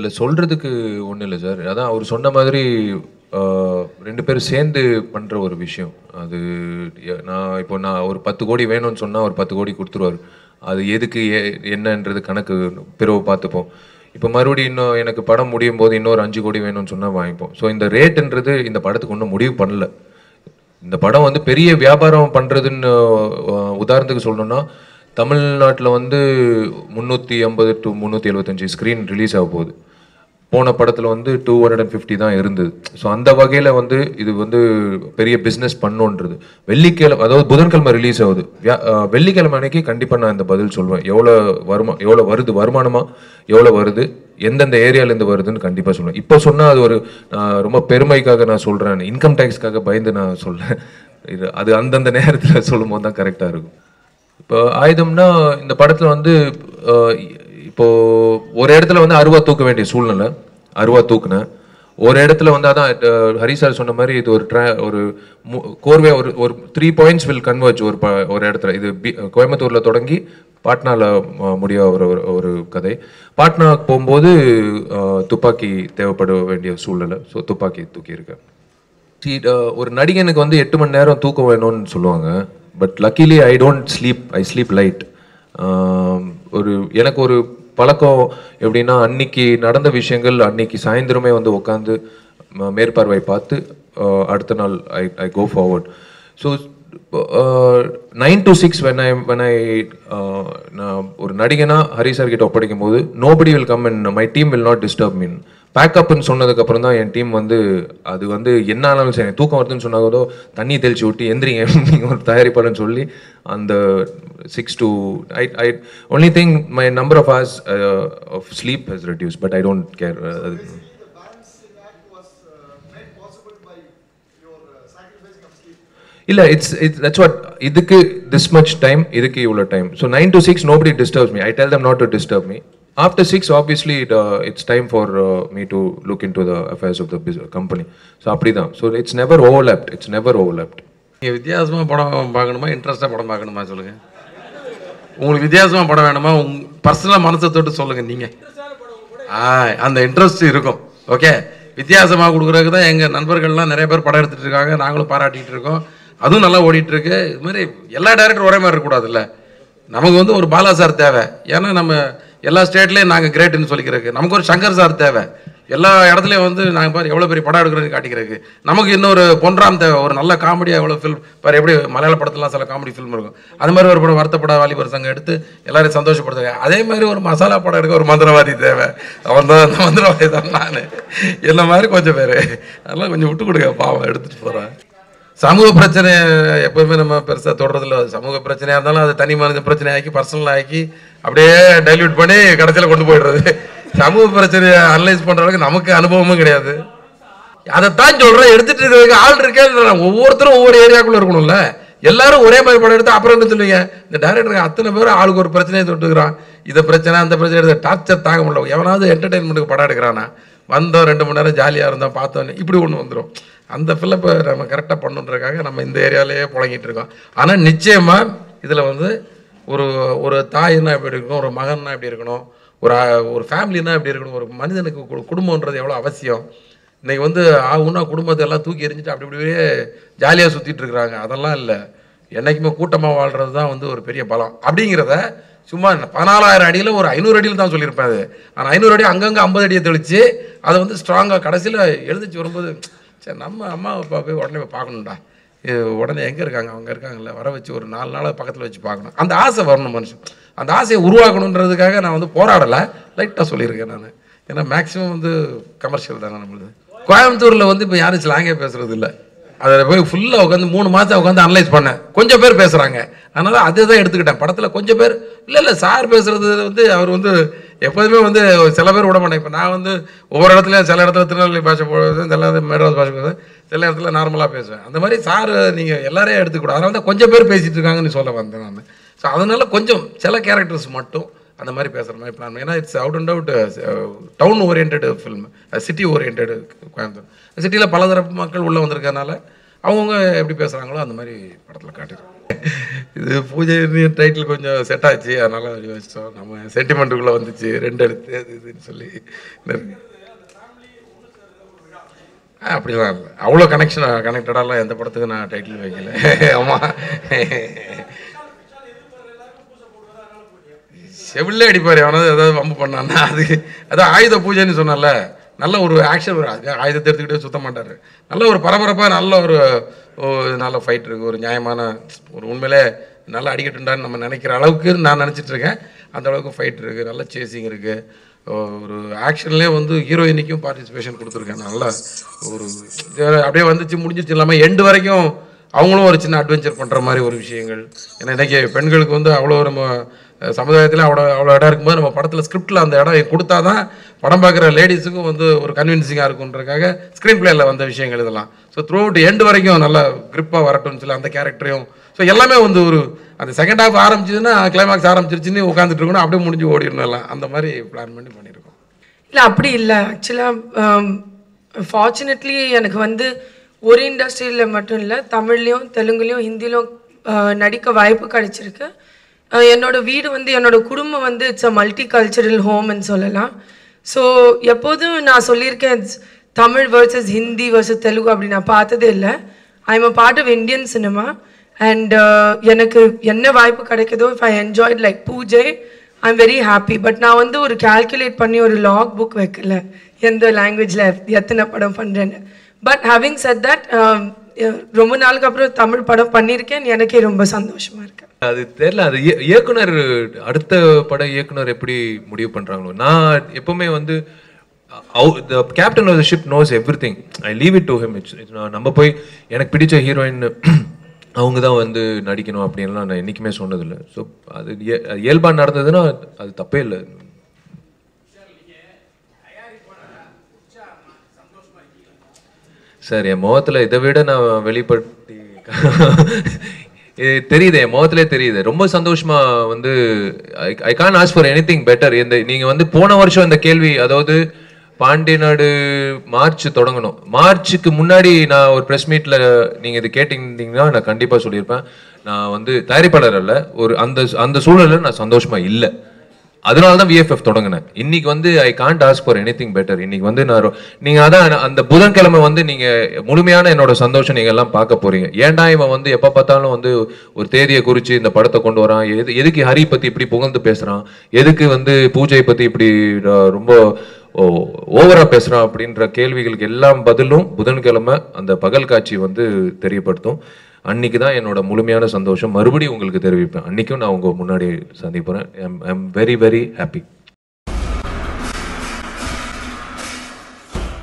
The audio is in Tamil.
இதில் சொல்கிறதுக்கு ஒன்றும் இல்லை சார் அதான் அவர் சொன்ன மாதிரி ஆஹ், ரெண்டு பேரும் சேர்ந்து பண்ணுற ஒரு விஷயம் அது எ- நான் இப்போ நான் ஒரு பத்து கோடி வேணும்னு சொன்னால் ஒரு பத்து கோடி கொடுத்துருவார் அது எதுக்கு எ- என்னன்றது கணக்கு பிறகு பார்த்துப்போம் இப்போ மறுபடியும் இன்னும் எனக்கு படம் முடியும் போது இன்னொரு அஞ்சு கோடி வேணும்னு சொன்னால் வாங்கிப்போம் ஸோ இந்த ரேட்டுன்றது இந்த படத்துக்கு ஒன்றும் முடிவு பண்ணல இந்த படம் வந்து பெரிய வியாபாரம் பண்ணுறதுன்னு உதாரணத்துக்கு சொல்லணும்னா தமிழ்நாட்டில் வந்து முந்நூற்றி ஐம்பது டு முந்நூற்றி எழுபத்தஞ்சி ஸ்க்ரீன் ரிலீஸ் ஆக போகுது போன படத்தில் வந்து டூ ஹண்ட்ரட் அண்ட் ஃபிஃப்டி தான் இருந்தது ஸோ அந்த வகையில் வந்து இது வந்து பெரிய பிஸ்னஸ் பண்ணுன்றது வெள்ளிக்கிழமை அதாவது புதன்கிழமை ரிலீஸ் ஆகுது வியா- அஹ் வெள்ளிக்கிழமை அன்னைக்கு கண்டிப்பாக நான் இந்த பதில் சொல்லுவேன் எவ்வளோ வருமா எவ்வளோ வருது வருமானமா எவ்வளோ வருது எந்தெந்த ஏரியாலேருந்து வருதுன்னு கண்டிப்பாக சொல்லுவேன் இப்போ சொன்னால் அது ஒரு நான் ரொம்ப பெருமைக்காக நான் சொல்கிறேன் இன்கம் டேக்ஸ்க்காக பயந்து நான் சொல்கிறேன் இது அது அந்தந்த நேரத்தில் சொல்லும்போது தான் கரெக்டாக இருக்கும் இப்போ ஆயுதம்னா இந்த படத்துல வந்து அஹ், இப்போ ஒரு இடத்துல வந்து அருவா தூக்க வேண்டிய சூழ்நிலை அருவா தூக்குனேன் ஒரு இடத்துல வந்து அதான் அஹ், ஹரி சார் சொன்ன மாதிரி இது ஒரு ட்ரா ஒரு மு- கோர்வையா ஒரு ஒரு த்ரீ பாயிண்ட்ஸ் வில் கன்வர்ஜ் ஒரு ப ஒரு இடத்துல இது பி கோயம்புத்தூர்ல தொடங்கி பாட்னால அஹ், முடிய ஒரு ஒரு- ஒரு கதை பாட்னா போகும்போது அஹ், துப்பாக்கி தேவைப்பட வேண்டிய சூழ்நிலை ஸோ துப்பாக்கி தூக்கியிருக்கேன் See, uh, ஒரு நடிகனுக்கு வந்து எட்டு மணி நேரம் தூக்கம் வேணும்னு சொல்லுவாங்க but luckily I don't sleep I sleep light ஒரு எனக்கு ஒரு பழக்கம் எப்படின்னா அன்னைக்கு நடந்த விஷயங்கள் அன்னைக்கு சாயந்தரமே வந்து உட்காந்து மேற்பார்வை பார்த்து uh, அடுத்த நாள் I I go forward so nine to six when I when I நான் ஒரு நடிகனா ஹரி சார் கிட்ட ஒப்படைக்கும் போது nobody will come and my team will not disturb mean பேக்கப்னு சொன்னதுக்கு அப்புறம் தான் என் டீம் வந்து அது வந்து என்ன ஆனாலும் சரி தூக்கம் வருதுன்னு சொன்னா கூட தண்ணி தெளிச்சு விட்டு எந்திரிங்க நீங்க ஒரு தயாரிப்பாளன்னு சொல்லி அந்த six to I I only think my number of hours of sleep has reduce but I don't care அது இல்ல இட்ஸ் இட்ஸ் தட்ஸ் வாட் இதுக்கு திஸ் மச் டைம் இதுக்கு இவ்வளோ time so nine to six nobody disturbs me I tell them not to disturb me after six obviously it it's time for me to look into the affairs of the company so அப்படி தான் so it's never overlapped it's never overlapped நீங்கள் வித்தியாசமாக படம் பார்க்கணுமா இன்ட்ரெஸ்ட்டாக படம் பார்க்கணுமா சொல்லுங்கள் உங்களுக்கு வித்தியாசமாக படம் வேணுமா உங் பர்சனலாக மனசை தொட்டு சொல்லுங்கள் நீங்கள் ஆ அந்த இன்ட்ரெஸ்ட் இருக்கும் ஓகே வித்தியாசமாக கொடுக்குறதுக்கு தான் எங்கள் நண்பர்கள்லாம் நிறைய பேர் படம் எடுத்துகிட்டு இருக்காங்க நாங்களும் பாராட்டிகிட்டு இருக்கோம் அதுவும் நல்லா ஓடிட்டு இருக்கு இது மாதிரி எல்லா டேரக்டரும் ஒரே மாதிரி இருக்கக்கூடாதுல்ல நமக்கு வந்து ஒரு பாலா சார் தேவை ஏன்னா நம்ம எல்லா ஸ்டேட்லேயும் நாங்கள் கிரேட்டுன்னு சொல்லிக்கிறதுக்கு நமக்கு ஒரு சங்கர் சார் தேவை எல்லா இடத்துலையும் வந்து நாங்கள் பாரு எவ்வளோ பெரிய படம் எடுக்கிறோன்னு காட்டிக்கிறதுக்கு நமக்கு இன்னொரு பொன்ராம் தேவை ஒரு நல்ல காமெடியாக எவ்வளோ ஃபில்ம் பாரு எப்படி மலையாள படத்துலாம் சில காமெடி ஃபில்ம் இருக்கும் அது மாதிரி ஒரு படம் வருத்தப்பட வாலிபர் சங்கம் எடுத்து எல்லாரையும் சந்தோஷப்படுத்துங்க அதே மாதிரி ஒரு மசாலா படம் எடுக்க ஒரு மந்திரவாதி தேவை அவன் தான் அந்த மந்திரவாதி தான் நான் என்ன மாதிரி கொஞ்சம் பேர் அதெல்லாம் கொஞ்சம் விட்டு கொடுங்க பாவம் எடுத்துகிட்டு போகிறேன் சமூக பிரச்சனை எப்பவுமே நம்ம பெருசாக தொடர்றதில்ல சமூக பிரச்சனையாக இருந்தாலும் அது தனி மனித பிரச்சனை ஆக்கி பர்சனல் ஆக்கி அப்படியே டைல்யூட் பண்ணி கடைசியில் கொண்டு போயிடுறது சமூக பிரச்சனையை அனலைஸ் பண்ணுற அளவுக்கு நமக்கு அனுபவமும் கிடையாது அதைத்தான் சொல்கிறேன் எடுத்துட்டு இருக்கிறதுக்கு ஆள் இருக்கே ஒவ்வொருத்தரும் ஒவ்வொரு ஏரியாக்குள்ளே இருக்கணும்ல எல்லாரும் ஒரே மாதிரி படம் எடுத்து அப்புறம் என்ன சொல்லுவீங்க இந்த டேரக்டருக்கு அத்தனை பேர் ஆளுக்கு ஒரு பிரச்சனையை தொட்டுக்கிறான் இதை பிரச்சனை அந்த பிரச்சனை எடுத்து டார்ச்சர் தாங்க முடியல எவனாவது என்டர்டைன்மெண்ட்டுக்கு படம் எடுக்கிறானா வந்தோம் ரெண்டு மணி நேரம் ஜாலியாக இருந்தோம் பார்த்தோம் இப்படி ஒன்று வந்துடும் அந்த ஃபில்லப்பை நம்ம கரெக்டாக பண்ணுன்றதுக்காக நம்ம இந்த ஏரியாலேயே புழங்கிட்டு இருக்கோம் ஆனால் நிச்சயமாக இதில் வந்து ஒரு ஒரு தாய்னா எப்படி இருக்கணும் ஒரு மகன்னா எப்படி இருக்கணும் ஒரு அ- ஒரு ஃபேமிலினா எப்படி இருக்கணும் ஒரு மனிதனுக்கு கு- குடும்பம்ன்றது எவ்வளோ அவசியம் இன்னைக்கு வந்து ஆகுனா குடும்பத்தை எல்லாம் தூக்கி எறிஞ்சிட்டு அப்படி இப்படியே ஜாலியாக சுற்றிட்டு இருக்கிறாங்க அதெல்லாம் இல்லை என்னைக்குமே கூட்டமாக வாழ்கிறது தான் வந்து ஒரு பெரிய பலம் அப்படிங்கிறத சும்மா பதினாலாயிரம் அடியில் ஒரு ஐநூறு அடியில் தான் சொல்லியிருப்பேன் அது ஆனால் ஐநூறு அடி அங்கங்கே ஐம்பது அடியை தெளித்து அதை வந்து ஸ்ட்ராங்காக கடைசியில் எழுதிச்சு வரும்போது சரி நம்ம அம்மா அப்பா போய் உடனே போய் பார்க்கணும்டா இது உடனே எங்கே இருக்காங்க அவங்க இருக்காங்கல்ல வர வச்சு ஒரு நாலு நாளாக பக்கத்தில் வச்சு பார்க்கணும் அந்த ஆசை வரணும் மனுஷன் அந்த ஆசையை உருவாக்கணுன்றதுக்காக நான் வந்து போராடலை லைட்டாக சொல்லியிருக்கேன் நான் ஏன்னா மேக்ஸிமம் வந்து கமர்ஷியல் தானே நம்மளுது கோயம்புத்தூரில் வந்து இப்போ யாரும் ஸ்லாங்கே பேசுறது இல்லை அதில் போய் ஃபுல்லாக உட்காந்து மூணு மாதம் உட்காந்து அனலைஸ் பண்ணேன் கொஞ்சம் பேர் பேசுகிறாங்க அதனால அதை தான் எடுத்துக்கிட்டேன் படத்தில் கொஞ்சம் பேர் இல்லை இல்லை சார் பேசுறது வந்து அவர் வந்து எப்போதுமே வந்து சில பேர் விட மாட்டேன் இப்போ நான் வந்து ஒவ்வொரு இடத்துலையும் சில இடத்துல திருநெல்வேலி பாஷை போடுவேன் சில இடத்துல மெட்ராஸ் பாஷை போடுவேன் சில இடத்துல நார்மலாக பேசுவேன் அந்த மாதிரி சார் நீங்கள் எல்லாரையும் எடுத்துக்கூடாது அதனால தான் கொஞ்சம் பேர் பேசிகிட்டு இருக்காங்கன்னு சொல்ல வந்தேன் நான் ஸோ அதனால கொஞ்சம் சில கேரக்டர்ஸ் மட்டும் அந்த மாதிரி பேசுகிற மாதிரி பிளான் ஏன்னா it's out and out town oriented film city oriented Coimbatore சிட்டியில் பலதரப்பு மக்கள் உள்ளே வந்திருக்கறனால அவங்கவுங்க எப்படி பேசுகிறாங்களோ அந்த மாதிரி படத்தில் காட்டியிருக்கோம் இது பூஜை டைட்டில் கொஞ்சம் செட் ஆச்சு அதனால அப்படி வச்சிட்டோம் நம்ம சென்டிமெண்ட்டுக்குள்ளே வந்துச்சு ரெண்டு எடுத்து அது இதுன்னு சொல்லி நிறைய ஆ, அப்படிலாம் இல்லை அவ்வளோ கனெக்ஷன் கனெக்டடாலாம் எந்த படத்துக்கும் நான் டைட்டில் வைக்கல ஆமாம் செவிலே அடிப்பார் எவனாவது ஏதாவது வம்பு பண்ணான்னா அது அதான் ஆயுத பூஜைன்னு சொன்னல நல்ல ஒரு ஆக்ஷன் ஒரு அது ஆயுதத்தை எடுத்துக்கிட்டே சுத்த மாட்டார் நல்ல ஒரு பரபரப்பாக நல்ல ஒரு ஓ, நல்ல ஃபைட் இருக்குது ஒரு நியாயமான ஒரு உண்மையிலே நல்லா அடிக்கட்டுண்டான்னு நம்ம நினைக்கிற அளவுக்கு நான் நினச்சிட்டு இருக்கேன் அந்த அளவுக்கு ஃபைட் இருக்குது நல்ல சேசிங் இருக்குது ஒரு ஆக்ஷன்லேயே வந்து ஹீரோயினிக்கும் பார்ட்டிசிபேஷன் கொடுத்துருக்கேன் நல்லா ஒரு இது அப்படியே வந்துச்சு முடிஞ்சிச்சு இல்லாமல் எண்டு வரைக்கும் அவங்களும் ஒரு சின்ன அட்வென்ச்சர் பண்ணுற மாதிரி ஒரு விஷயங்கள் ஏன்னா இன்றைக்கி பெண்களுக்கு வந்து அவ்வளோ நம்ம சமுதாயத்தில் அவ்வளோ அவ்வளோ இடம் இருக்கும்போது நம்ம படத்தில் ஸ்கிரிப்டில் அந்த இடம் கொடுத்தா தான் படம் பார்க்குற லேடிஸுக்கும் வந்து ஒரு கன்வின்சிங்காக இருக்குன்றக்காக ஸ்க்ரீன் பிளேயில் வந்த விஷயங்கள் இதெல்லாம் ஸோ த்ரூ அவுட் எண்டு வரைக்கும் நல்லா கிரிப்பாக வரட்டும்னு சொல்லி அந்த கேரக்டரையும் ஸோ எல்லாமே வந்து ஒரு அந்த செகண்ட் ஹாஃப் ஆரம்பிச்சதுன்னா கிளைமாக்ஸ் ஆரம்பிச்சிருச்சுன்னு உட்காந்துட்டு இருக்கணும் அப்படியே முடிஞ்சு ஓடிடணும் எல்லாம் அந்த மாதிரி பிளான் பண்ணி பண்ணியிருக்கோம் இல்லை அப்படி இல்லை ஆக்சுவலாக ஃபார்ச்சுனேட்லி எனக்கு வந்து ஒரு இண்டஸ்ட்ரியில் மட்டும் இல்லை தமிழ்லேயும் தெலுங்குலேயும் ஹிந்திலையும் அஹ், நடிக்க வாய்ப்பு கிடைச்சிருக்கு அஹ், என்னோட வீடு வந்து என்னோட குடும்பம் வந்து இட்ஸ் அ மல்டி கல்ச்சரல் ஹோம்னு சொல்லலாம் ஸோ எப்போதும் நான் சொல்லியிருக்கேன் it's Tamil versus Hindi versus Telugu அப்படி நான் பார்த்ததே இல்லை I am a part of Indian cinema and எனக்கு என்ன வாய்ப்பு கிடைக்குதோ இஃப் ஐ என்ஜாய்ட் லைக் பூஜை I am very happy but நான் வந்து ஒரு கால்குலேட் பண்ணி ஒரு லாக் புக் வைக்கல எந்த லாங்குவேஜில் எத்தனை படம் பண்ணுறேன்னு பட் ஹேவிங் செட் தட் ரொம்ப நாளுக்கு அப்புறம் தமிழ் படம் பண்ணியிருக்கேன் எனக்கே ரொம்ப சந்தோஷமா இருக்கு அது தெரியல அது இய- இயக்குனர் அடுத்த பட இயக்குனர் எப்படி முடிவு பண்றாங்களோ நான் எப்பவுமே வந்து captain of the ship knows everything I leave it to him it's நம்ம போய் எனக்கு பிடிச்ச ஹீரோயின் அவங்க தான் வந்து நடிக்கணும் அப்படின்லாம் நான் என்றைக்குமே சொன்னதில்லை ஸோ அது இய- அது இயல்பா நடந்ததுன்னா அது தப்பே இல்லை சார் என் முகத்துல இதை விட நான் வெளிப்படுத்தி இது தெரியுது என் முகத்திலே தெரியுது ரொம்ப சந்தோஷமா வந்து I can ask for anything better இந்த நீங்க வந்து போன வருஷம் இந்த கேள்வி அதாவது பாண்டிய நாடு மார்ச் தொடங்கணும் மார்ச்சுக்கு முன்னாடி நான் ஒரு ப்ரெஸ் மீட்ல நீங்க இது கேட்டிருந்தீங்கன்னா நான் கண்டிப்பா சொல்லியிருப்பேன் நான் வந்து தயாரிப்பாளர் அல்ல ஒரு அந்த அந்த சூழல்ல நான் சந்தோஷமா இல்லை அதனால தான் விஎஃப்எஃப் தொடங்கினேன் இன்னைக்கு வந்து I can't ask for anything better இன்னைக்கு வந்து நான் ரொ- நீங்க அதான் அந்த புதன்கிழமை வந்து நீங்க முழுமையான என்னோட சந்தோஷம் நீங்க எல்லாம் பார்க்க போறீங்க ஏன்டா இவன் வந்து எப்ப பார்த்தாலும் வந்து ஒரு தேதியை குறிச்சு இந்த படத்தை கொண்டு வரான் எது எதுக்கு ஹரி பத்தி இப்படி புகழ்ந்து பேசுறான் எதுக்கு வந்து பூஜை பத்தி இப்படி அஹ், ரொம்ப ஓவரா பேசுறான் அப்படின்ற கேள்விகளுக்கு எல்லாம் பதிலும் புதன்கிழமை அந்த பகல் காட்சி வந்து தெரியப்படுத்தும் அன்னைக்கு தான் என்னோட முழுமையான சந்தோஷம் மறுபடியும் உங்களுக்கு தெரிவிப்பேன் அன்னைக்கும் நான் உங்க முன்னாடி சந்திப்பேன் I am very very happy